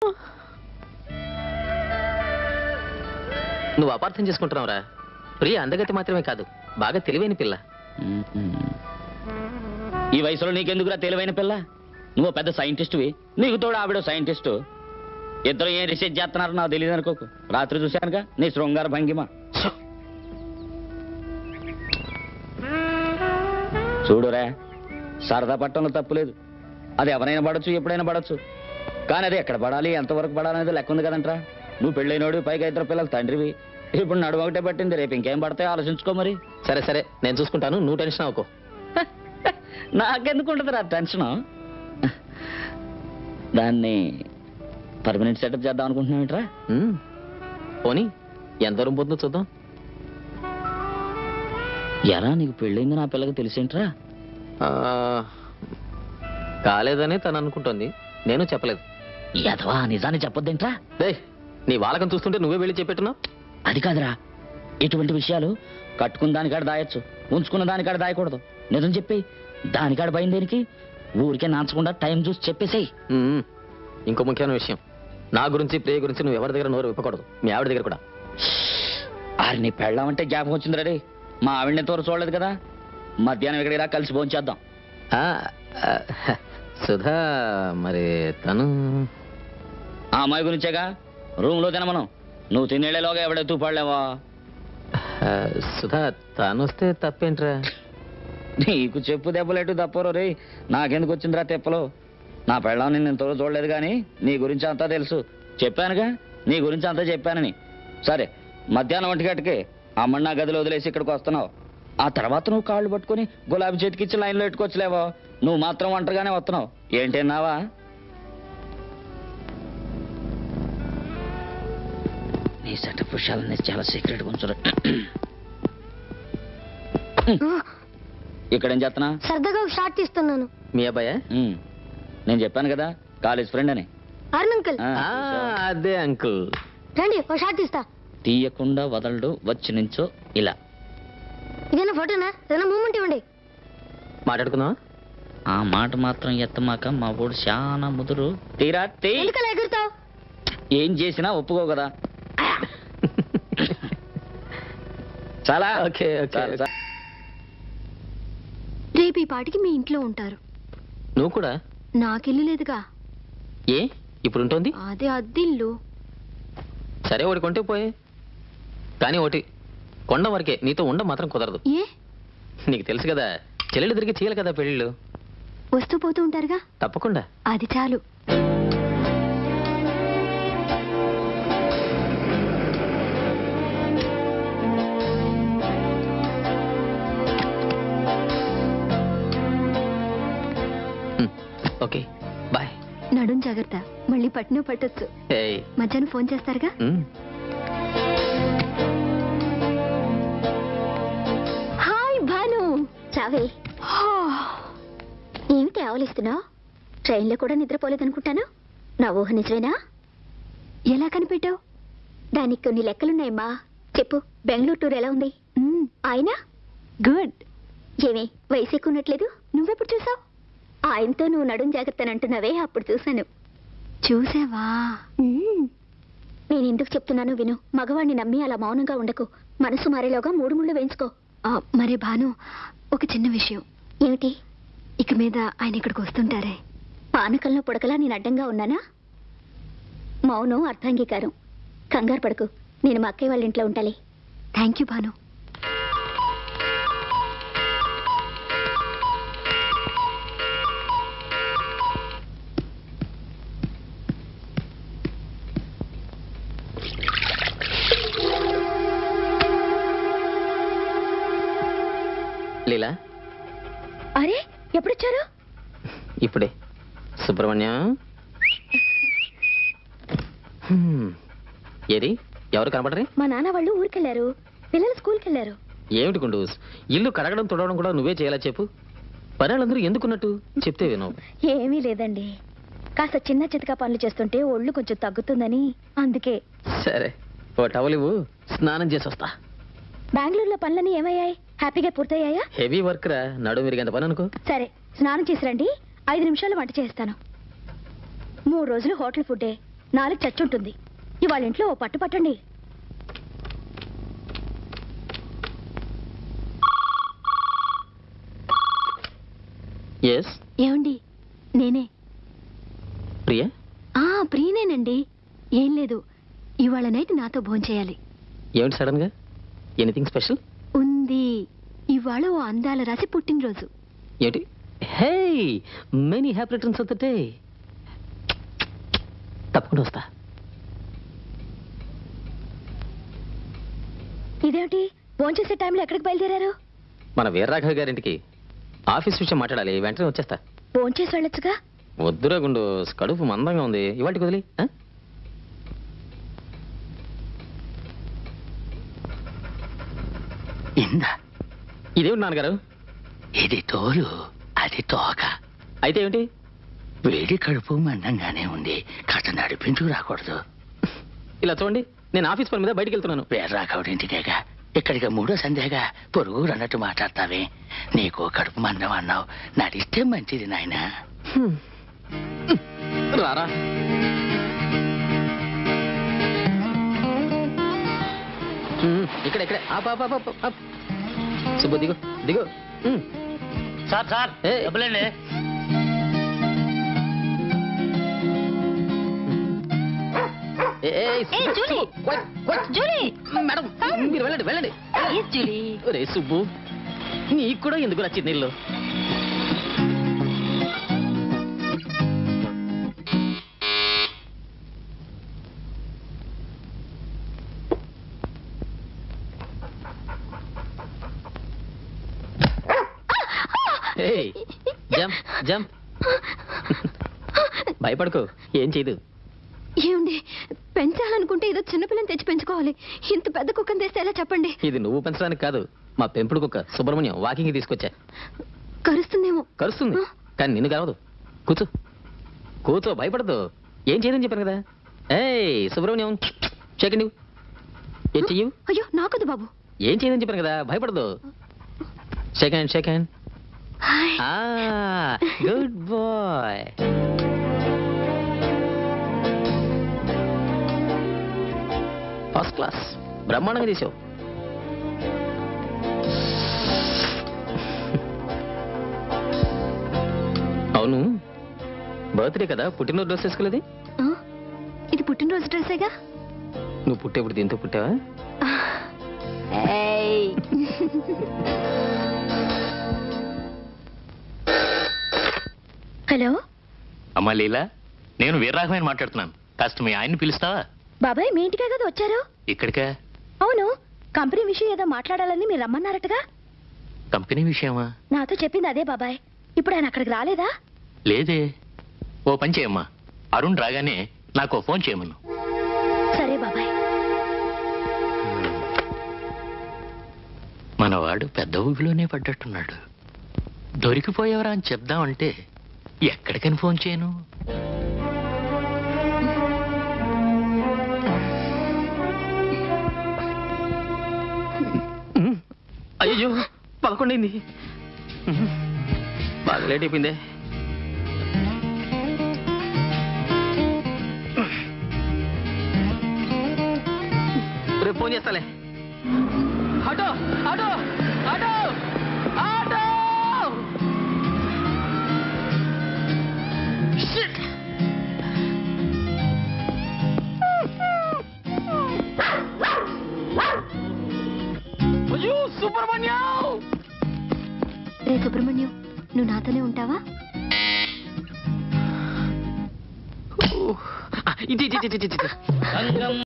నువ్వు అపార్థం చేసుకుంటున్నావురా ప్రియ అందగతి మాత్రమే కాదు బాగా తెలివైన పిల్ల ఈ వయసులో నీకెందుకురా తెలివైన పిల్ల నువ్వు పెద్ద సైంటిస్ట్వి నీకు తోడు ఆవిడ సైంటిస్టు ఇద్దరు ఏం రీసెర్చ్ చేస్తున్నారో నాకు తెలియదు అనుకోకు రాత్రి చూశానుగా నీ శృంగార భంగిమ చూడురా సరదా పట్టంలో తప్పులేదు అది ఎవరైనా పడచ్చు ఎప్పుడైనా పడచ్చు కానీ అది ఎక్కడ పడాలి ఎంతవరకు పడాలనేది లెక్క ఉంది కదంట్రా నువ్వు పెళ్ళైనోడు పైగా ఇద్దరు పిల్లలు తండ్రివి ఇప్పుడు నడుము ఒకటే పట్టింది రేపు ఇంకేం పడతాయో ఆలోచించుకో మరి సరే సరే నేను చూసుకుంటాను నువ్వు టెన్షన్ అవ్వకు నాకెందుకు ఉంటుంది ఆ టెన్షన్ దాన్ని పర్మనెంట్ సెటప్ చేద్దాం అనుకుంటున్నావేంట్రా ఉమ్. పోనీ ఎంత దూరం పోతుందో చూద్దాం ఎరా నీకు పెళ్ళైంది నా పిల్లకి తెలిసేంట్రా ఆ, కాలేదని తను అనుకుంటోంది నేను చెప్పలేదు ఎదవా నిజాన్ని చెప్పొద్దేంట్రా డే నీ వాళ్ళకం చూస్తుంటే నువ్వే వెళ్ళి చెప్పెట్టున్నావు అది కాదురా ఇటువంటి విషయాలు కట్టుకున్న దానికాడ దాయొచ్చు ఉంచుకున్న దానికాడ దాయకూడదు నిజం చెప్పి దానికాడ భయం దేనికి ఊరికే నాంచకుండా టైం చూసి చెప్పేసేయ్ ఉమ్. ఇంకో ముఖ్యమైన విషయం నా గురించి ప్రియ గురించి నువ్వు ఎవరి దగ్గర నోరు విప్పకూడదు మీ ఆవిడ దగ్గర కూడా ఆరి నీ పెళ్ళామంటే జ్ఞాపకం వచ్చింది రెడీ మా ఆవిడని ఎంతవరకు చూడలేదు కదా మధ్యాహ్నం ఇక్కడికి రా కలిసి భోంచేద్దాం ఆ, ఆ, సుధా మరి తను ఆ అమ్మాయి గురించేగా రూమ్ లో తినమను నువ్వు తినేళ్ళలోగా ఎవడే తూపాడలేవా ఆ, సుధా తను వస్తే తప్పేంట్రా నీకు చెప్పు దెబ్బలేటు తప్పరు రే నాకెందుకు వచ్చిందిరా తెప్పలు నా పెళ్ళాం నేను ఇంతవరకు చూడలేదు కానీ నీ గురించి అంతా తెలుసు చెప్పానుగా నీ గురించి అంతా చెప్పానని సరే మధ్యాహ్నం ఒంటి గంటకి అమ్మని నా గదిలో వదిలేసి ఇక్కడికి వస్తున్నావు ఆ తర్వాత నువ్వు కాళ్ళు పట్టుకొని గులాబీ చేతికిచ్చి లైన్లో పెట్టుకోవచ్చులేవో నువ్వు మాత్రం ఒంటరిగానే వస్తున్నావు ఏంటన్నావా నీ సెటప్ విషయాలన్నీ చాలా సీక్రెట్ ఉంచరు ఇక్కడ ఏం చేస్తున్నా సరదాగా ఒక షార్ట్ తీస్తున్నాను మీ అబ్బాయా ఉమ్, నేను చెప్పాను కదా కాలేజ్ ఫ్రెండ్ అని అరుణ్ అంకుల్ ఆ, ఆ, చూసావా? అదే అంకుల్ రండి ఒక షార్ట్ తీస్తా తీయకుండా వదలడు వచ్చి నుంచో ఇలా ఇదేనా ఫోటోనా ఏదైనా మూమెంట్ ఇవ్వండి మాట్లాడుకుందాం ఆ మాట మాత్రం ఎత్తమాక మా ఊడు చాలా ముదురు తీరా తీ ఎందుకలా ఎగురుతావు ఏం చేసినా ఒప్పుకో కదా చాలా ఓకే ఓకే చాలు, చాలు. రేపు ఈ పాటికి మీ ఇంట్లో ఉంటారు నువ్వు కూడా నాకిల్లు లేదుగా ఏ ఇప్పుడు ఉంటుంది అదే అద్దిల్లు సరే ఒకటి కొంటే పోయే కానీ ఒకటి కొండ వరకే నీతో ఉండ మాత్రం కుదరదు ఏ నీకు తెలుసు కదా చెల్లెలు తిరిగి చేయాలి కదా పెళ్ళిళ్ళు వస్తూ పోతూ ఉంటారుగా తప్పకుండా అది చాలు హ్మ్. ఓకే బాయ్ నడుం జాగ్రత్త మళ్ళీ పట్టిన పట్టొచ్చు ఏయ్ మధ్యాహ్నం ఫోన్ చేస్తారుగా హ్మ్. హాయ్ భాను చావే ఏమిటి ఆవలిస్తున్నావు ట్రైన్లో కూడా నిద్రపోలేదనుకుంటాను నా ఊహ నిజమేనా ఎలా కనిపెట్టావు దానికి కొన్ని లెక్కలున్నాయమ్మా చెప్పు బెంగళూరు టూర్ ఎలా ఉంది ఆయన గుడ్ ఏమే వయసు ఎక్కువ ఉన్నట్లేదు నువ్వెప్పుడు చూసావు ఆయనతో నువ్వు నడుం జాగ్రత్త అంటున్నావే అప్పుడు చూశాను చూసావా నేను ఎందుకు చెప్తున్నాను విను మగవాణ్ణి నమ్మి అలా మౌనంగా ఉండకు మనసు మారేలోగా మూడు ముళ్ళు వేయించుకో మరే భాను ఒక చిన్న విషయం ఏమిటి ఇక మీద ఆయన ఇక్కడికి వస్తుంటారే పానకంలో పుడకలా నేను అడ్డంగా ఉన్నానా మౌనం అర్థాంగీకారం కంగారు పడకు నేను మా అక్కయ్య వాళ్ళ ఇంట్లో ఉంటాలి థ్యాంక్ యూ భాను లీలా అరే ఎప్పుడొచ్చారు ఇప్పుడే సుబ్రహ్మణ్యం హ్మ్. ఏది ఎవరు కనపడరే మా నాన్న వాళ్ళు ఊరికెళ్ళారు పిల్లలు స్కూల్కి వెళ్ళారు ఏమిటి గుండు ఇల్లు కడగడం తుడవడం కూడా నువ్వే చేయాలా చెప్పు పనులందరూ ఎందుకున్నట్టు చెప్తే వినవు ఏమీ లేదండి కాస్త చిన్న చితకా పనులు చేస్తుంటే ఒళ్ళు కొంచెం తగ్గుతుందని అందుకే సరే ఓ టవల్ ఇవ్వు స్నానం చేసి వస్తా బెంగళూరులో పనులన్నీ ఏమయ్యాయి హ్యాపీగా పూర్తయ్యాయా హెవీ వర్క్ రా నడు విరిగేంత పని అనుకో సరే స్నానం చేసి రండి ఐదు నిమిషాలు వంట చేస్తాను మూడు రోజులు హోటల్ ఫుడ్డే నాలుగు చచ్చుంటుంది ఇవాళ ఇంట్లో ఓ పట్టు పట్టండి ఎస్ ఏమండి నేనే ప్రియా ఆ ప్రియనేనండి ఏం లేదు ఇవాళ నైట్ నాతో భోంచేయాలి ఏమిటి సడన్ గా ఎనీథింగ్ స్పెషల్ ఉంది ఇవాళ ఓ అందాల రాసి పుట్టినరోజు ఏమిటి hey many happy returns of the day తప్పకుండా వస్తా ఇదేమిటి భోంచేసే టైంలో ఎక్కడికి బయలుదేరారు మన వీర్రాఘవ గారింటికి ఆఫీస్ విషయం మాట్లాడాలి వెంటనే వచ్చేస్తా భోంచేసి వెళ్ళొచ్చుగా వద్దురా గుండు కడుపు మందంగా ఉంది ఇవాటికి వదిలి ఆ? ఇందా ఇదేమిటి నాన్నగారు ఇది తోలు అది తోక అయితే ఏమిటి వేడి కడుపు మందంగానే ఉంది కాస్త నడిపించుకు రాకూడదు ఇలా చూడండి నేను ఆఫీస్ పని మీద బయటికి వెళ్తున్నాను వేర్రాకవుడింటికేగా ఇక్కడికి మూడో సందేగా పొరుగు అన్నట్టు మాట్లాడతావే నీకు కడుపు మందం అన్నావు నడిస్తే మంచిది నాయనా హ్మ్. రారా హ్మ్, ఇక్కడ ఇక్కడ ఆప్, ఆప్, ఆప్, ఆప్, ఆప్. సుబ్బు దిగు దిగు హ్మ్. సార్ సార్ ఏ. డబ్బులండి ఏ, ఏ, Subbu, Julie. Subbu, wait, wait. Julie madam మీరు వెళ్ళండి వెళ్ళండి జూలీ రే సుబ్బు నీకు కూడా ఎందుకు నచ్చింది నీళ్ళు ఏయ్ జంప్ జంప్ భయపడకు ఏం చేయదు ఏమండి పెంచాలనుకుంటే ఏదో చిన్నపిల్లని తెచ్చి పెంచుకోవాలి ఇంత పెద్ద కుక్కని తెస్తే ఎలా చెప్పండి ఇది నువ్వు పెంచడానికి కాదు మా పెంపుడు కుక్క సుబ్రహ్మణ్యం వాకింగ్ తీసుకొచ్చా కరుస్తుందేమో కరుస్తుంది కానీ నిన్ను కలవదు కూర్చో కూర్చో భయపడదు ఏం చేయదని చెప్పాను కదా ఏయ్ సుబ్రహ్మణ్యం చెక్కండి ఏం చెయ్యు అయ్యో నాకదు బాబు ఏం చేయదని చెప్పాను కదా భయపడదు second second hi good boy first class బ్రహ్మాండంగా తీసావు అవును బర్త్డే కదా పుట్టినరోజు డ్రెస్ వేసుకోలేదు ఆ, ఇది పుట్టినరోజు డ్రెస్సేగా నువ్వు పుట్టేప్పుడు దీంతో పుట్టావా ఏయ్. హలో అమ్మా లీలా నేను వీర్రాఘవని మాట్లాడుతున్నాను కాస్త మీ ఆయన్ని పిలుస్తావా బాబాయ్ మీ ఇంటికే కదా వచ్చారు ఇక్కడికా అవును కంపెనీ విషయం ఏదో మాట్లాడాలని మీరు రమ్మన్నారటగా కంపెనీ విషయమా నాతో చెప్పింది అదే బాబాయ్ ఇప్పుడు ఆయన అక్కడికి రాలేదా లేదే ఓ పని చేయమ్మా అరుణ్ రాగానే నాకు ఓ ఫోన్ చేయమను సరే బాబాయ్ మనవాడు పెద్ద ఊపిలోనే పడ్డట్టున్నాడు దొరికిపోయేవరా అని చెప్దామంటే ఎక్కడికని ఫోన్ చేయను అయ్యో పదకొండైంది బాగా లేట్ అయిపోయిందే రేపు ఫోన్ చేస్తాలే auto auto auto auto Shit! అయ్యో సుబ్రహ్మణ్యం రే సుబ్రహ్మణ్యం నువ్వు నాతోనే ఉంటావా ఇది ఇది ఇది ఇది ఇది